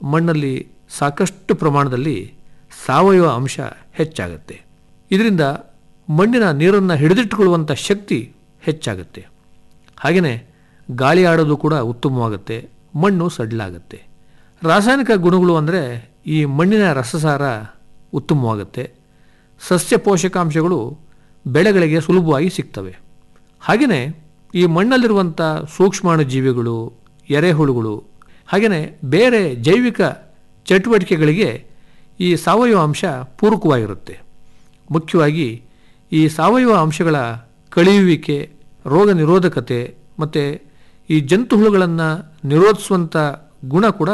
ಮಣ್ಣಲ್ಲಿ ಸಾಕಷ್ಟು ಪ್ರಮಾಣದಲ್ಲಿ ಸಾವಯವ ಅಂಶ ಹೆಚ್ಚಾಗುತ್ತೆ ಇದರಿಂದ ಮಣ್ಣಿನ ನೀರನ್ನು ಹಿಡಿದಿಟ್ಟುಕೊಳ್ಳುವಂಥ ಶಕ್ತಿ ಹೆಚ್ಚಾಗುತ್ತೆ ಹಾಗೆಯೇ ಗಾಳಿ ಆಡೋದು ಕೂಡ ಉತ್ತಮವಾಗುತ್ತೆ ಮಣ್ಣು ಸಡ್ಲಾಗುತ್ತೆ ರಾಸಾಯನಿಕ ಗುಣಗಳು ಅಂದರೆ ಈ ಮಣ್ಣಿನ ರಸಸಾರ ಉತ್ತಮವಾಗುತ್ತೆ ಸಸ್ಯ ಪೋಷಕಾಂಶಗಳು ಬೆಳೆಗಳಿಗೆ ಸುಲಭವಾಗಿ ಸಿಗ್ತವೆ ಹಾಗೆಯೇ ಈ ಮಣ್ಣಲ್ಲಿರುವಂಥ ಸೂಕ್ಷ್ಮಾಣು ಜೀವಿಗಳು ಎರೆಹುಳುಗಳು ಹಾಗೆಯೇ ಬೇರೆ ಜೈವಿಕ ಚಟುವಟಿಕೆಗಳಿಗೆ ಈ ಸಾವಯವ ಅಂಶ ಪೂರಕವಾಗಿರುತ್ತೆ ಮುಖ್ಯವಾಗಿ ಈ ಸಾವಯವ ಅಂಶಗಳ ಕಳೆಯುವಿಕೆ ರೋಗ ನಿರೋಧಕತೆ ಮತ್ತು ಈ ಜಂತು ಹುಳುಗಳನ್ನು ನಿರೋಧಿಸುವಂಥ ಗುಣ ಕೂಡ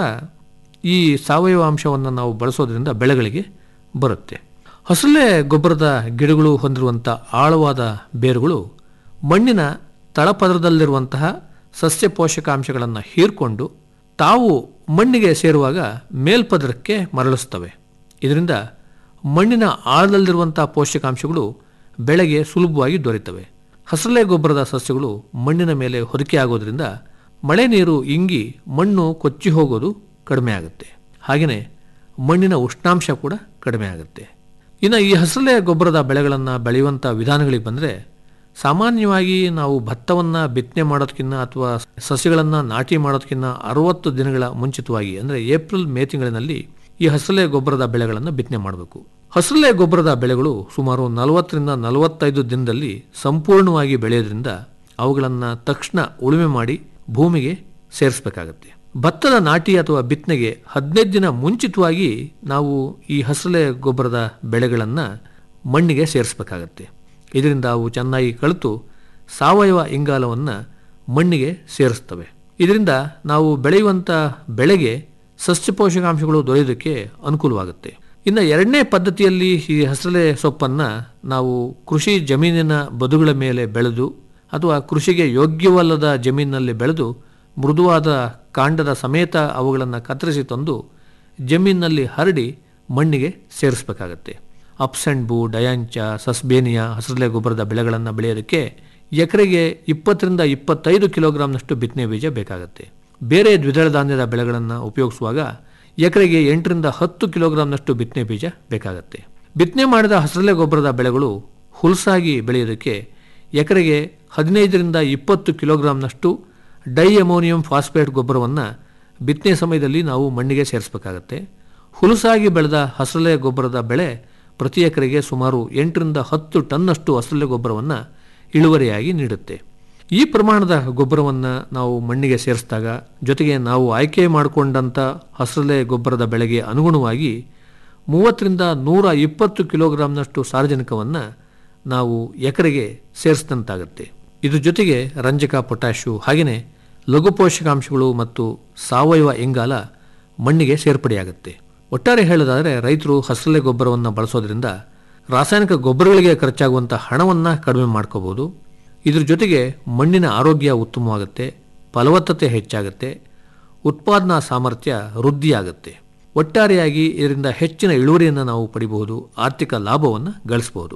ಈ ಸಾವಯವ ಅಂಶವನ್ನು ನಾವು ಬಳಸೋದ್ರಿಂದ ಬೆಳೆಗಳಿಗೆ ಬರುತ್ತೆ ಹಸಲೆ ಗೊಬ್ಬರದ ಗಿಡಗಳು ಹೊಂದಿರುವಂಥ ಆಳವಾದ ಬೇರುಗಳು ಮಣ್ಣಿನ ತಳಪದರದಲ್ಲಿರುವಂತಹ ಸಸ್ಯ ಪೋಷಕಾಂಶಗಳನ್ನು ಹೀರ್ಕೊಂಡು ತಾವು ಮಣ್ಣಿಗೆ ಸೇರುವಾಗ ಮೇಲ್ಪದರಕ್ಕೆ ಮರಳಿಸ್ತವೆ ಇದರಿಂದ ಮಣ್ಣಿನ ಆಳದಲ್ಲಿರುವಂಥ ಪೋಷಕಾಂಶಗಳು ಬೆಳೆಗೆ ಸುಲಭವಾಗಿ ದೊರೆತವೆ ಹಸಲೆ ಗೊಬ್ಬರದ ಸಸ್ಯಗಳು ಮಣ್ಣಿನ ಮೇಲೆ ಹೊದಿಕೆ ಆಗೋದ್ರಿಂದ ಮಳೆ ನೀರು ಇಂಗಿ ಮಣ್ಣು ಕೊಚ್ಚಿ ಹೋಗೋದು ಕಡಿಮೆ ಆಗುತ್ತೆ ಹಾಗೆಯೇ ಮಣ್ಣಿನ ಉಷ್ಣಾಂಶ ಕೂಡ ಕಡಿಮೆ ಆಗುತ್ತೆ ಇನ್ನು ಈ ಹಸಲೆ ಗೊಬ್ಬರದ ಬೆಳೆಗಳನ್ನು ಬೆಳೆಯುವಂಥ ವಿಧಾನಗಳಿಗೆ ಬಂದರೆ ಸಾಮಾನ್ಯವಾಗಿ ನಾವು ಭತ್ತವನ್ನು ಬಿತ್ತನೆ ಮಾಡೋದಕ್ಕಿಂತ ಅಥವಾ ಸಸ್ಯಗಳನ್ನು ನಾಟಿ ಮಾಡೋದಕ್ಕಿಂತ ಅರವತ್ತು ದಿನಗಳ ಮುಂಚಿತವಾಗಿ ಅಂದರೆ ಏಪ್ರಿಲ್ ಮೇ ತಿಂಗಳಿನಲ್ಲಿ ಈ ಹಸಲೆ ಗೊಬ್ಬರದ ಬೆಳೆಗಳನ್ನು ಬಿತ್ತನೆ ಮಾಡಬೇಕು ಹಸಲೆ ಗೊಬ್ಬರದ ಬೆಳೆಗಳು ಸುಮಾರು ನಲವತ್ತರಿಂದ ನಲವತ್ತೈದು ದಿನದಲ್ಲಿ ಸಂಪೂರ್ಣವಾಗಿ ಬೆಳೆಯೋದ್ರಿಂದ ಅವುಗಳನ್ನು ತಕ್ಷಣ ಉಳುಮೆ ಮಾಡಿ ಭೂಮಿಗೆ ಸೇರಿಸಬೇಕಾಗತ್ತೆ ಭತ್ತದ ನಾಟಿ ಅಥವಾ ಬಿತ್ತನೆಗೆ ಹದಿನೈದು ದಿನ ಮುಂಚಿತವಾಗಿ ನಾವು ಈ ಹಸಲೆ ಗೊಬ್ಬರದ ಬೆಳೆಗಳನ್ನು ಮಣ್ಣಿಗೆ ಸೇರಿಸಬೇಕಾಗತ್ತೆ ಇದರಿಂದ ಅವು ಚೆನ್ನಾಗಿ ಕಳಿತು ಸಾವಯವ ಇಂಗಾಲವನ್ನು ಮಣ್ಣಿಗೆ ಸೇರಿಸ್ತವೆ ಇದರಿಂದ ನಾವು ಬೆಳೆಯುವಂಥ ಬೆಳೆಗೆ ಸಸ್ಯ ಪೋಷಕಾಂಶಗಳು ದೊರೆಯೋದಕ್ಕೆ ಅನುಕೂಲವಾಗುತ್ತೆ ಇನ್ನು ಎರಡನೇ ಪದ್ಧತಿಯಲ್ಲಿ ಈ ಹಸಲೆ ಸೊಪ್ಪನ್ನು ನಾವು ಕೃಷಿ ಜಮೀನಿನ ಬದುಗಳ ಮೇಲೆ ಬೆಳೆದು ಅಥವಾ ಕೃಷಿಗೆ ಯೋಗ್ಯವಲ್ಲದ ಜಮೀನಿನಲ್ಲಿ ಬೆಳೆದು ಮೃದುವಾದ ಕಾಂಡದ ಸಮೇತ ಅವುಗಳನ್ನು ಕತ್ತರಿಸಿ ತಂದು ಜಮೀನಿನಲ್ಲಿ ಹರಡಿ ಮಣ್ಣಿಗೆ ಸೇರಿಸಬೇಕಾಗತ್ತೆ ಅಪ್ಸೆಂಡ್ ಡಯಾಂಚ ಸಸ್ಬೇನಿಯಾ ಹಸರಲೆ ಗೊಬ್ಬರದ ಬೆಳೆಗಳನ್ನು ಬೆಳೆಯೋದಕ್ಕೆ ಎಕರೆಗೆ ಇಪ್ಪತ್ತರಿಂದ ಇಪ್ಪತ್ತೈದು ಕಿಲೋಗ್ರಾಂನಷ್ಟು ಬಿತ್ತನೆ ಬೀಜ ಬೇಕಾಗುತ್ತೆ ಬೇರೆ ದ್ವಿದಳ ಧಾನ್ಯದ ಬೆಳೆಗಳನ್ನು ಉಪಯೋಗಿಸುವಾಗ ಎಕರೆಗೆ ಎಂಟರಿಂದ ಹತ್ತು ಕಿಲೋಗ್ರಾಂನಷ್ಟು ಬಿತ್ತನೆ ಬೀಜ ಬೇಕಾಗುತ್ತೆ ಬಿತ್ತನೆ ಮಾಡಿದ ಹಸರಲೆ ಗೊಬ್ಬರದ ಬೆಳೆಗಳು ಹುಲ್ಸಾಗಿ ಬೆಳೆಯೋದಕ್ಕೆ ಎಕರೆಗೆ ಹದಿನೈದರಿಂದ ಇಪ್ಪತ್ತು ಕಿಲೋಗ್ರಾಂನಷ್ಟು ಡೈ ಅಮೋನಿಯಂ ಫಾಸ್ಫೇಟ್ ಗೊಬ್ಬರವನ್ನು ಬಿತ್ತನೆ ಸಮಯದಲ್ಲಿ ನಾವು ಮಣ್ಣಿಗೆ ಸೇರಿಸಬೇಕಾಗತ್ತೆ ಹುಲಸಾಗಿ ಬೆಳೆದ ಹಸರಲೆ ಗೊಬ್ಬರದ ಬೆಳೆ ಪ್ರತಿ ಎಕರೆಗೆ ಸುಮಾರು ಎಂಟರಿಂದ ಹತ್ತು ಟನ್ನಷ್ಟು ಹಸರಲೆ ಗೊಬ್ಬರವನ್ನು ಇಳುವರಿಯಾಗಿ ನೀಡುತ್ತೆ ಈ ಪ್ರಮಾಣದ ಗೊಬ್ಬರವನ್ನು ನಾವು ಮಣ್ಣಿಗೆ ಸೇರಿಸಿದಾಗ ಜೊತೆಗೆ ನಾವು ಆಯ್ಕೆ ಮಾಡಿಕೊಂಡಂಥ ಹಸರಲೆ ಗೊಬ್ಬರದ ಬೆಳೆಗೆ ಅನುಗುಣವಾಗಿ ಮೂವತ್ತರಿಂದ ನೂರ ಇಪ್ಪತ್ತು ಕಿಲೋಗ್ರಾಂನಷ್ಟು ಸಾರಜನಕವನ್ನು ನಾವು ಎಕರೆಗೆ ಸೇರಿಸಿದಂತಾಗುತ್ತೆ ಇದ್ರ ಜೊತೆಗೆ ರಂಜಕ ಪೊಟ್ಯಾಶು ಹಾಗೆಯೇ ಲಘು ಪೋಷಕಾಂಶಗಳು ಮತ್ತು ಸಾವಯವ ಇಂಗಾಲ ಮಣ್ಣಿಗೆ ಸೇರ್ಪಡೆಯಾಗುತ್ತೆ ಒಟ್ಟಾರೆ ಹೇಳೋದಾದರೆ ರೈತರು ಹಸರಲೆ ಗೊಬ್ಬರವನ್ನು ಬಳಸೋದ್ರಿಂದ ರಾಸಾಯನಿಕ ಗೊಬ್ಬರಗಳಿಗೆ ಖರ್ಚಾಗುವಂಥ ಹಣವನ್ನು ಕಡಿಮೆ ಮಾಡ್ಕೋಬೋದು ಇದ್ರ ಜೊತೆಗೆ ಮಣ್ಣಿನ ಆರೋಗ್ಯ ಉತ್ತಮವಾಗುತ್ತೆ ಫಲವತ್ತತೆ ಹೆಚ್ಚಾಗುತ್ತೆ ಉತ್ಪಾದನಾ ಸಾಮರ್ಥ್ಯ ವೃದ್ಧಿಯಾಗುತ್ತೆ ಒಟ್ಟಾರೆಯಾಗಿ ಇದರಿಂದ ಹೆಚ್ಚಿನ ಇಳುವರಿಯನ್ನು ನಾವು ಪಡಿಬಹುದು ಆರ್ಥಿಕ ಲಾಭವನ್ನು ಗಳಿಸಬಹುದು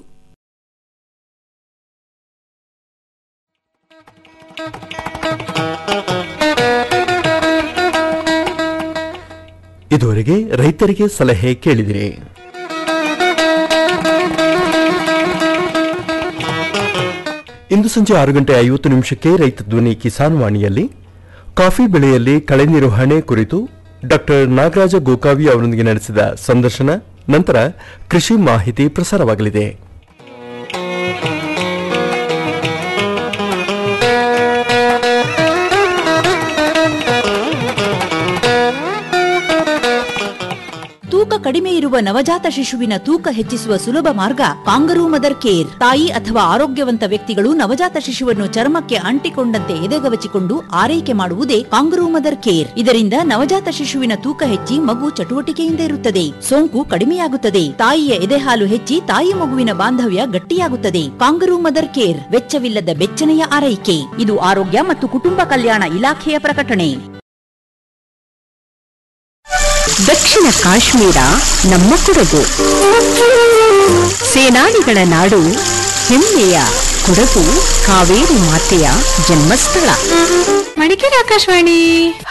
ಇದುವರೆಗೆ ರೈತರಿಗೆ ಸಲಹೆ ಕೇಳಿದಿರಿ ಇಂದು ಸಂಜೆ ಆರು ಗಂಟೆ ಐವತ್ತು ನಿಮಿಷಕ್ಕೆ ರೈತ ಧ್ವನಿ ಕಿಸಾನ್ ವಾಣಿಯಲ್ಲಿ ಕಾಫಿ ಬೆಳೆಯಲ್ಲಿ ಕಳೆ ನಿರ್ವಹಣೆ ಕುರಿತು ಡಾಕ್ಟರ್ ನಾಗರಾಜ ಗೋಕಾವಿ ಅವರೊಂದಿಗೆ ನಡೆಸಿದ ಸಂದರ್ಶನ ನಂತರ ಕೃಷಿ ಮಾಹಿತಿ ಪ್ರಸಾರವಾಗಲಿದೆ ತೂಕ ಕಡಿಮೆ ಇರುವ ನವಜಾತ ಶಿಶುವಿನ ತೂಕ ಹೆಚ್ಚಿಸುವ ಸುಲಭ ಮಾರ್ಗ ಕಾಂಗರೂ ಮದರ್ ಕೇರ್ ತಾಯಿ ಅಥವಾ ಆರೋಗ್ಯವಂತ ವ್ಯಕ್ತಿಗಳು ನವಜಾತ ಶಿಶುವನ್ನು ಚರ್ಮಕ್ಕೆ ಅಂಟಿಕೊಂಡಂತೆ ಎದೆಗವಚಿಕೊಂಡು ಆರೈಕೆ ಮಾಡುವುದೇ ಕಾಂಗರೂ ಮದರ್ ಕೇರ್ ಇದರಿಂದ ನವಜಾತ ಶಿಶುವಿನ ತೂಕ ಹೆಚ್ಚಿ ಮಗು ಚಟುವಟಿಕೆಯಿಂದ ಇರುತ್ತದೆ ಸೋಂಕು ಕಡಿಮೆಯಾಗುತ್ತದೆ ತಾಯಿಯ ಎದೆಹಾಲು ಹೆಚ್ಚಿ ತಾಯಿ ಮಗುವಿನ ಬಾಂಧವ್ಯ ಗಟ್ಟಿಯಾಗುತ್ತದೆ ಕಾಂಗರೂ ಮದರ್ ಕೇರ್ ವೆಚ್ಚವಿಲ್ಲದ ಬೆಚ್ಚನೆಯ ಆರೈಕೆ ಇದು ಆರೋಗ್ಯ ಮತ್ತು ಕುಟುಂಬ ಕಲ್ಯಾಣ ಇಲಾಖೆಯ ಪ್ರಕಟಣೆ ದಕ್ಷಿಣ ಕಾಶ್ಮೀರ ನಮ್ಮ ಕೊಡಗು ಸೇನಾನಿಗಳ ನಾಡು ಹೆಮ್ಮೆಯ ಕೊಡಗು ಕಾವೇರಿ ಮಾತೆಯ ಜನ್ಮಸ್ಥಳ ಮಡಿಕೇರಿ ಆಕಾಶವಾಣಿ